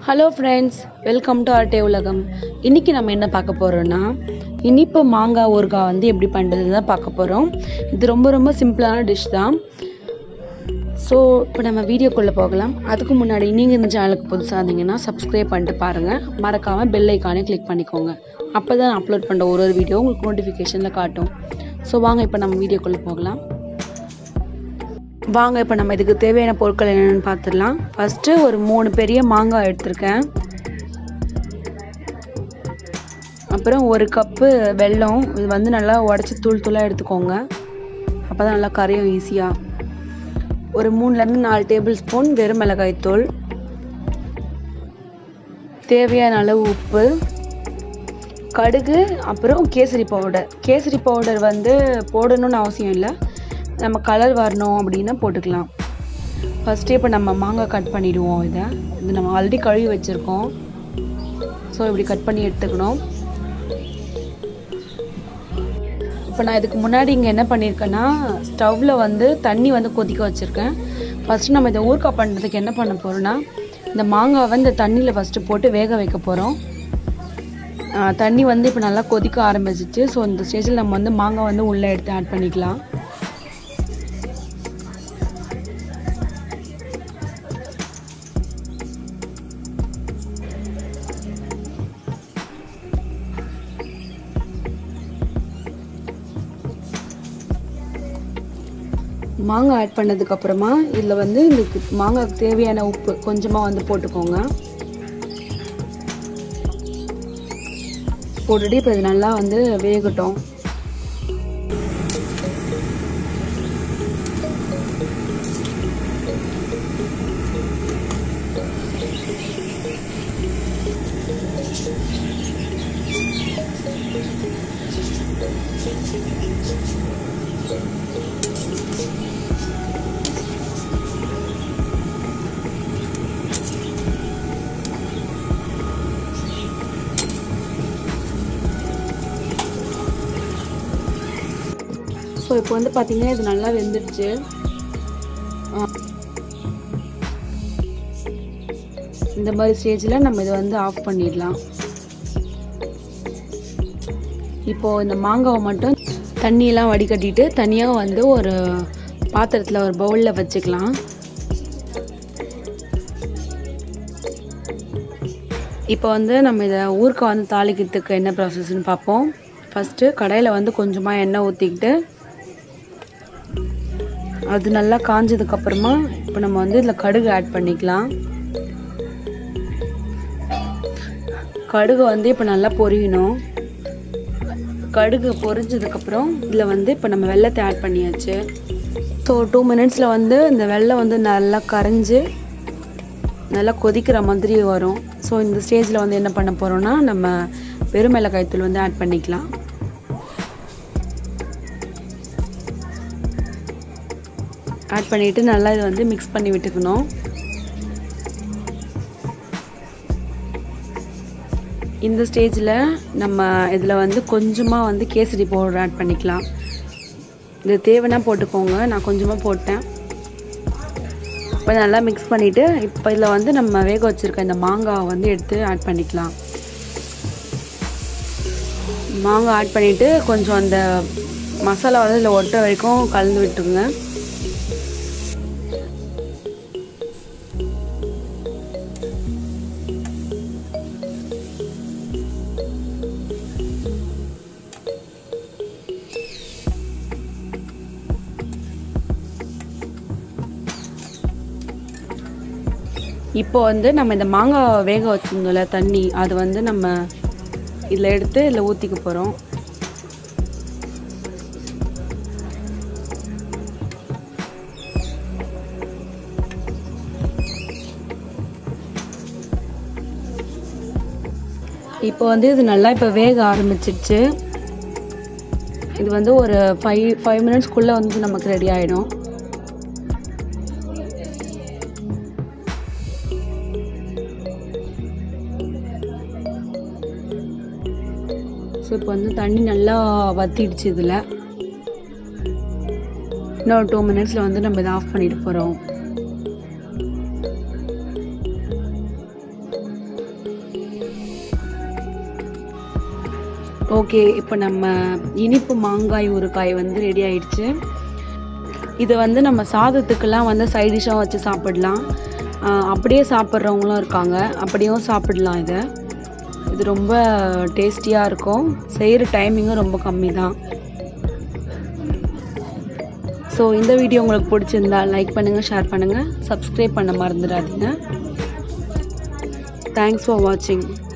hello friends welcome to ஆர்டே உலகம் இன்றைக்கி நம்ம என்ன பார்க்க போகிறோன்னா இனிப்பு மாங்காய் ஊறுகாய் வந்து எப்படி பண்ணுறது தான் பார்க்க போகிறோம் இது ரொம்ப ரொம்ப சிம்பிளான டிஷ் தான் ஸோ இப்போ நம்ம வீடியோக்குள்ளே போகலாம் அதுக்கு முன்னாடி நீங்கள் இந்த சேனலுக்கு புதுசாக இருந்தீங்கன்னா சப்ஸ்கிரைப் பண்ணிட்டு பாருங்கள் மறக்காமல் பெல் ஐக்கானே கிளிக் பண்ணிக்கோங்க அப்போ தான் அப்லோட் பண்ணுற ஒரு ஒரு வீடியோ உங்களுக்கு நோட்டிஃபிகேஷனில் காட்டும் ஸோ வாங்க இப்போ நம்ம வீடியோக்குள்ளே போகலாம் வாங்க இப்போ நம்ம இதுக்கு தேவையான பொருட்கள் என்னென்னு பார்த்துடலாம் ஃபஸ்ட்டு ஒரு மூணு பெரிய மாங்காய் எடுத்திருக்கேன் அப்புறம் ஒரு கப்பு வெல்லம் இது வந்து நல்லா உடச்சி தூள் தூளாக எடுத்துக்கோங்க அப்போ தான் நல்லா கரையும் ஈஸியாக ஒரு மூணுலேருந்து நாலு டேபிள் ஸ்பூன் வெறும் மிளகாய் தூள் தேவையான அளவு உப்பு கடுகு அப்புறம் கேசரி பவுடர் கேசரி பவுடர் வந்து போடணும்னு அவசியம் இல்லை நம்ம கலர் வரணும் அப்படின்னா போட்டுக்கலாம் ஃபஸ்ட்டே இப்போ நம்ம மாங்காய் கட் பண்ணிவிடுவோம் இதை இது நம்ம ஆல்ரெடி கழுவி வச்சுருக்கோம் ஸோ இப்படி கட் பண்ணி எடுத்துக்கணும் இப்போ நான் இதுக்கு முன்னாடி இங்கே என்ன பண்ணியிருக்கேன்னா ஸ்டவ்வில் வந்து தண்ணி வந்து கொதிக்க வச்சுருக்கேன் ஃபஸ்ட்டு நம்ம இதை ஊறுகாய் பண்ணுறதுக்கு என்ன பண்ண போகிறோன்னா இந்த மாங்காவை இந்த தண்ணியில் ஃபஸ்ட்டு போட்டு வேக வைக்க போகிறோம் தண்ணி வந்து இப்போ நல்லா கொதிக்க ஆரம்பிச்சிச்சு ஸோ இந்த ஸ்டேஜில் நம்ம வந்து மாங்காய் வந்து உள்ளே எடுத்து ஆட் பண்ணிக்கலாம் மாங்காய் ஆட் பண்ணதுக்கப்புறமா இதில் வந்து இந்த மாங்காய்க்கு தேவையான உப்பு கொஞ்சமாக வந்து போட்டுக்கோங்க போட்டுட்டு இப்போ இது நல்லா வந்து வேகட்டும் ஸோ இப்போ வந்து பார்த்தீங்கன்னா இது நல்லா வெந்துடுச்சு இந்த மாதிரி ஸ்டேஜில் நம்ம இதை வந்து ஆஃப் பண்ணிடலாம் இப்போது இந்த மாங்காவை மட்டும் தண்ணியெல்லாம் வடிகட்டிட்டு தனியாக வந்து ஒரு பாத்திரத்தில் ஒரு பவுலில் வச்சுக்கலாம் இப்போ வந்து நம்ம இதை ஊறுக்காய் வந்து தாளிக்கிறதுக்கு என்ன ப்ராசஸ்ன்னு பார்ப்போம் ஃபஸ்ட்டு கடையில் வந்து கொஞ்சமாக எண்ணெய் ஊற்றிக்கிட்டு அது நல்லா காஞ்சதுக்கப்புறமா இப்போ நம்ம வந்து இதில் கடுகு ஆட் பண்ணிக்கலாம் கடுகு வந்து இப்போ நல்லா பொரியணும் கடுகு பொரிஞ்சதுக்கப்புறம் இதில் வந்து இப்போ நம்ம வெள்ளத்தை ஆட் பண்ணியாச்சு ஸோ டூ மினிட்ஸில் வந்து இந்த வெள்ளம் வந்து நல்லா கரைஞ்சி நல்லா கொதிக்கிற மாதிரி வரும் ஸோ இந்த ஸ்டேஜில் வந்து என்ன பண்ண போகிறோம்னா நம்ம வெறும் மிளகாய்த்தூள் வந்து ஆட் பண்ணிக்கலாம் ஆட் பண்ணிவிட்டு நல்லா இதை வந்து மிக்ஸ் பண்ணி விட்டுக்கணும் இந்த ஸ்டேஜில் நம்ம இதில் வந்து கொஞ்சமாக வந்து கேசரி பவுடர் ஆட் பண்ணிக்கலாம் இது தேவைன்னா போட்டுக்கோங்க நான் கொஞ்சமாக போட்டேன் இப்போ நல்லா மிக்ஸ் பண்ணிவிட்டு இப்போ இதில் வந்து நம்ம வேக வச்சுருக்க இந்த மாங்காவை வந்து எடுத்து ஆட் பண்ணிக்கலாம் மாங்காய் ஆட் பண்ணிவிட்டு கொஞ்சம் அந்த மசாலா வந்து இதில் ஒட்டுற வரைக்கும் கலந்து விட்டுருங்க இப்போ வந்து நம்ம இந்த மாங்காய் வேக வச்சுருந்தோம்ல தண்ணி அது வந்து நம்ம இதில் எடுத்து இதில் ஊற்றிக்க போகிறோம் இப்போ வந்து இது நல்லா இப்போ வேக ஆரம்பிச்சிருச்சு இது வந்து ஒரு ஃபைவ் ஃபைவ் மினிட்ஸ்க்குள்ளே வந்து நமக்கு ரெடி ஆகிடும் ஸோ இப்போ வந்து தண்ணி நல்லா வத்திடுச்சு இதில் இன்னும் டூ மினிட்ஸில் வந்து நம்ம இதை ஆஃப் பண்ணிட்டு போகிறோம் ஓகே இப்போ நம்ம இனிப்பு மாங்காய் ஊறுகாய் வந்து ரெடி ஆயிடுச்சு இதை வந்து நம்ம சாதத்துக்கெல்லாம் வந்து சைட் டிஷ்ஷாக வச்சு சாப்பிடலாம் ஆஹ் அப்படியே சாப்பிட்றவங்களும் இருக்காங்க அப்படியும் சாப்பிடலாம் இதை இது ரொம்ப டேஸ்டியாக இருக்கும் செய்கிற டைமிங்கும் ரொம்ப கம்மி தான் ஸோ இந்த வீடியோ உங்களுக்கு பிடிச்சிருந்தா லைக் பண்ணுங்கள் ஷேர் பண்ணுங்கள் சப்ஸ்கிரைப் பண்ண மறந்துடாதீங்க தேங்க்ஸ் ஃபார் வாட்சிங்